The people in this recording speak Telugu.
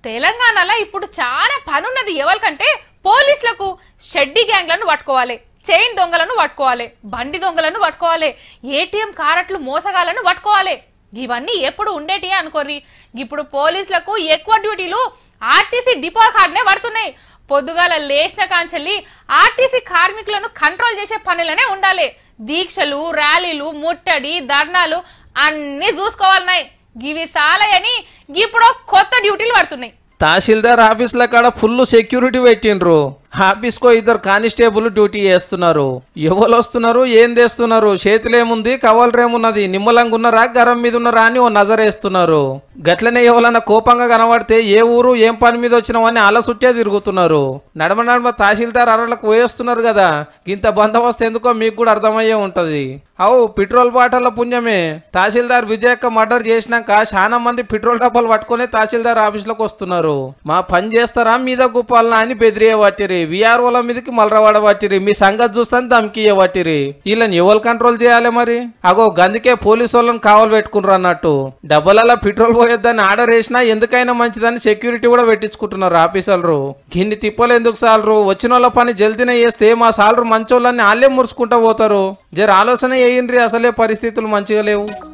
తెలంగాణలో ఇప్పుడు చాలా పనున్నది ఎవరికంటే పోలీసులకు షెడ్డీ గ్యాంగ్లను పట్టుకోవాలి చైన్ దొంగలను పట్టుకోవాలి బండి దొంగలను పట్టుకోవాలి ఏటీఎం కారట్లు మోసగాలను పట్టుకోవాలి ఇవన్నీ ఎప్పుడు ఉండేటి అనుకోర్రి ఇప్పుడు పోలీసులకు ఎక్కువ డ్యూటీలు ఆర్టీసీ డిపో కార్డునే పడుతున్నాయి పొద్దుగాల లేచిన కాంచెల్లి ఆర్టీసీ కార్మికులను కంట్రోల్ చేసే పనులనే ఉండాలి దీక్షలు ర్యాలీలు ముట్టడి ధర్నాలు అన్నీ చూసుకోవాలన్నాయి గివి సాలయని ఇప్పుడు కొత్త డ్యూటీలు పడుతున్నాయి తహసీల్దార్ ఆఫీసుల కాడ ఫుల్ సెక్యూరిటీ పెట్టిండ్రు ఆఫీస్కో ఇద్దరు కానిస్టేబుల్ డ్యూటీ చేస్తున్నారు ఎవరు వస్తున్నారు ఏం చేస్తున్నారు చేతులేముంది కవలరేమున్నది నిమ్మలంగా ఉన్నారా గరం మీద ఉన్నారా అని ఓ నజరేస్తున్నారు గట్లనే ఎవరన్నా కోపంగా కనబడితే ఏ ఊరు ఏం పని మీద వచ్చినామని అలా చుట్టే తిరుగుతున్నారు నడమ నడమ తహసీల్దార్ అరలకు పోయేస్తున్నారు కదా ఇంత బందోబస్తు ఎందుకో మీకు కూడా అర్థమయ్యే ఉంటది అవు పెట్రోల్ బాటల పుణ్యమే తహసీల్దార్ విజయక్క మర్డర్ చేసినాక చాలా మంది పెట్రోల్ డబ్బాలు పట్టుకొని తహసీల్దార్ ఆఫీసులోకి వస్తున్నారు మా పని చేస్తారా మీద గుప్పాలనా అని బెదిరియ పట్టిరి విఆర్ఓల మీదకి మలరవాడ పట్టిరి మీ సంగతి చూస్తాను దమ్కి పట్టిరి వీళ్ళని ఎవరు కంట్రోల్ చేయాలి మరి అగో గందుకే పోలీసు వాళ్ళని కావాలి పెట్టుకున్నారు అన్నట్టు డబ్బులలో పెట్రోల్ పోయొద్దని ఆర్డర్ వేసినా ఎందుకైనా మంచిదని సెక్యూరిటీ కూడా పెట్టించుకుంటున్నారు ఆఫీసర్లు గిన్ని తిప్పలు ఎందుకు సాలరు వచ్చిన వాళ్ళ పని జల్దీనే చేస్తే మా సాలరు మంచోళ్ళని వాళ్ళే మురుసుకుంటా పోతారు జర ఆలోచన వేయండి అసలే పరిస్థితులు మంచిగా లేవు